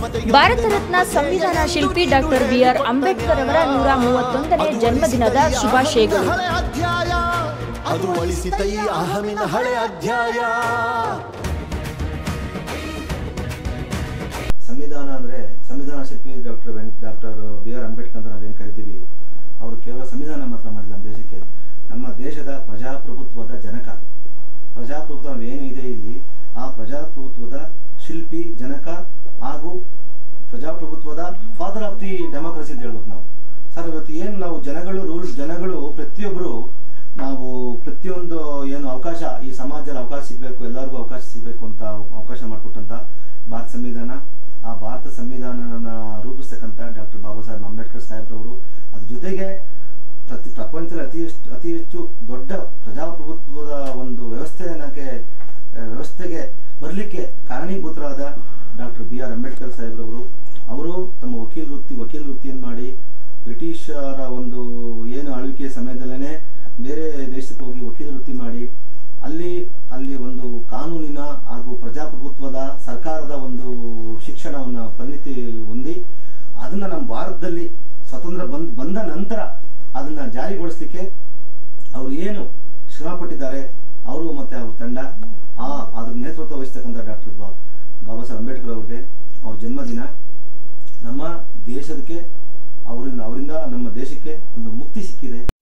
ಭಾರತ ರತ್ನ ಸಂವಿಧಾನ ಶಿಲ್ಪಿ doctor B R Ambedkar ಅವರ ನೂರ ಮೂವತ್ತೊಂದನೇ ಜನ್ಮದಿನದ ಶುಭಾಶಯಗಳು ಹಳೆ ಅಧ್ಯಾಯ ಅದು ಅಳಿಸಿತ ಈ ಅಹಮಿನ ಹಳೆ ಅಧ್ಯಾಯ ಸಂವಿಧಾನ ಅಂದರೆ ಸಂವಿಧಾನ ಶಿಲ್ಪಿ ಡಾಕ್ಟರ್ ವೆಂಕ್ ಡಾಕ್ಟರ್ ಬಿ ಆರ್ ಅಂಬೇಡ್ಕರ್ ಅಂತ ನಾವೇನು ಕರಿತೀವಿ ಅವರು ಕೇವಲ ಸಂವಿಧಾನ ಮಾತ್ರ ಮಾಡಿಲ್ಲ ನಮ್ಮ ದೇಶಕ್ಕೆ ನಮ್ಮ ದೇಶದ ಪ್ರಜಾಪ್ರಭುತ್ವದ ಜನಕ ಪ್ರಜಾಪ್ರಭುತ್ವ ಏನು ಇದೆ ಇಲ್ಲಿ ಆ ಪ್ರಜಾಪ್ರಭುತ್ವದ ಶಿಲ್ಪಿ ಜನಕ ಹಾಗೂ ಪ್ರಜಾಪ್ರಭುತ್ವದ ಫಾದರ್ ಆಫ್ ದಿ ಡೆಮೋಕ್ರಸಿ ಅಂತ ಹೇಳ್ಬೇಕು ನಾವು ಸರ್ ಇವತ್ತು ಏನು ನಾವು ಜನಗಳು ರೂಲ್ಸ್ ಜನಗಳು ಪ್ರತಿಯೊಬ್ಬರು ನಾವು ಪ್ರತಿಯೊಂದು ಏನು ಅವಕಾಶ ಈ ಸಮಾಜದಲ್ಲಿ ಅವಕಾಶ ಸಿಗಬೇಕು ಎಲ್ಲರಿಗೂ ಅವಕಾಶ ಸಿಗಬೇಕು ಅಂತ ಅವಕಾಶ ಮಾಡಿಕೊಟ್ಟಂತ ಭಾರತ ಸಂವಿಧಾನ ಆ ಭಾರತ ಸಂವಿಧಾನನ ರೂಪಿಸ್ತಕ್ಕಂಥ ಡಾಕ್ಟರ್ ಬಾಬಾ ಸಾಹೇಬ್ ಅಂಬೇಡ್ಕರ್ ಸಾಹೇಬ್ರವರು ಅದ್ರ ಜೊತೆಗೆ ಪ್ರತಿ ಪ್ರಪಂಚದಲ್ಲಿ ಅತಿ ಹೆಚ್ಚು ಅತಿ ಹೆಚ್ಚು ದೊಡ್ಡ ಪ್ರಜಾಪ್ರಭುತ್ವದ ಒಂದು ವ್ಯವಸ್ಥೆನಕ್ಕೆ ಆ, ವ್ಯವಸ್ಥೆಗೆ ಬರಲಿಕ್ಕೆ ಕಾರಣೀಭೂತರಾದ ಡಾಕ್ಟರ್ ಬಿ ಆರ್ ಅಂಬೇಡ್ಕರ್ ಸಾಹೇಬ್ರವರು ಅವರು ತಮ್ಮ ವಕೀಲ ವೃತ್ತಿ ವಕೀಲ ವೃತ್ತಿಯನ್ನು ಮಾಡಿ ಬ್ರಿಟಿಷರ ಒಂದು ಏನು ಆಳ್ವಿಕೆ ಸಮಯದಲ್ಲೇ ಬೇರೆ ದೇಶಕ್ಕೆ ಹೋಗಿ ವಕೀಲ ವೃತ್ತಿ ಮಾಡಿ ಅಲ್ಲಿ ಅಲ್ಲಿ ಒಂದು ಕಾನೂನಿನ ಹಾಗೂ ಪ್ರಜಾಪ್ರಭುತ್ವದ ಸರ್ಕಾರದ ಒಂದು ಶಿಕ್ಷಣವನ್ನು ಪರಿಣಿತಿ ಹೊಂದಿ ಅದನ್ನ ನಮ್ಮ ಭಾರತದಲ್ಲಿ ಸ್ವತಂತ್ರ ಬಂದ್ ಬಂದ ನಂತರ ಅದನ್ನ ಜಾರಿಗೊಳಿಸ್ಲಿಕ್ಕೆ ಅವರು ಏನು ಶ್ರಮ ಪಟ್ಟಿದ್ದಾರೆ ಅವರು ಮತ್ತೆ ಅವ್ರ ತಂಡ ಆ ಅದ್ರ ನೇತೃತ್ವ ವಹಿಸ್ತಕ್ಕಂಥ ಡಾಕ್ಟರ್ ಬಾಬಾ ಸಾಹೇಬ್ ಅಂಬೇಡ್ಕರ್ ಅವ್ರಿಗೆ ಅವ್ರ ಜನ್ಮದಿನ ನಮ್ಮ ದೇಶಕ್ಕೆ ಅವರಿಂದ ಅವರಿಂದ ನಮ್ಮ ದೇಶಕ್ಕೆ ಒಂದು ಮುಕ್ತಿ ಸಿಕ್ಕಿದೆ